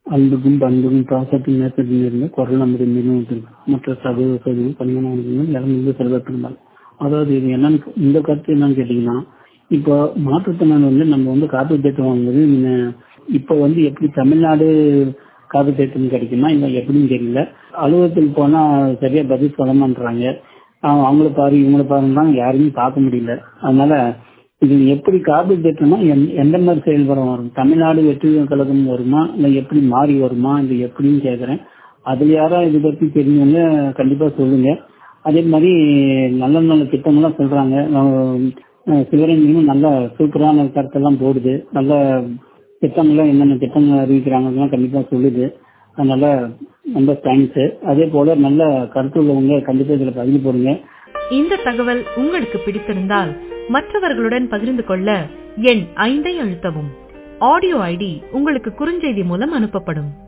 அன்புக்கும் பண்புக்கும் பாசத்தின் நேசத்தின் இருந்த குரல் நம்முடைய நிறுவனத்தில் மற்ற சதவீத சதவீத பணியான நிலமிருந்து செல்வத்திருந்தால் அதாவது இது என்னன்னு இந்த கருத்து என்னன்னு கேட்டீங்கன்னா இப்போ மாற்றுத்திறனாளி வந்து நம்ம வந்து காப்பீட்டு திட்டம் வாங்கும்போது நீங்க இப்போ வந்து எப்படி தமிழ்நாடு காப்பீட்டு திட்டம் கிடைக்குமா இல்லை எப்படின்னு தெரியல அலுவலகத்தில் போனா சரியா பதில் சொல்ல மாட்டாங்க அவங்கள பாரு இவங்கள பாருன்னா யாருமே பார்க்க முடியல அதனால இது எப்படி காப்பீட்டு திட்டம்னா எந்த மாதிரி செயல்படம் வரும் தமிழ்நாடு வெற்றி கழகம் வருமா இல்லை எப்படி மாறி வருமா இது எப்படின்னு கேட்குறேன் அதில் யாரா இதை பற்றி தெரிஞ்சவங்க கண்டிப்பாக சொல்லுங்க அதே மாதிரி நல்ல நல்ல திட்டங்கள்லாம் சொல்றாங்க சிவரஞ்சனும் நல்ல சூப்பரான கருத்தெல்லாம் போடுது நல்ல திட்டங்கள்லாம் என்னென்ன திட்டங்கள் அறிவிக்கிறாங்கலாம் கண்டிப்பாக சொல்லுது அதனால ரொம்ப தேங்க்ஸ் அதே போல நல்ல கருத்து உள்ளவங்க கண்டிப்பாக இதில் பதிவு போடுங்க இந்த தகவல் உங்களுக்கு பிடித்திருந்தால் மற்றவர்களுடன் பகிர்ந்து கொள்ள எண் ஐந்தை அழுத்தவும் ஆடியோ ஐடி உங்களுக்கு குறுஞ்செய்தி மூலம் அனுப்பப்படும்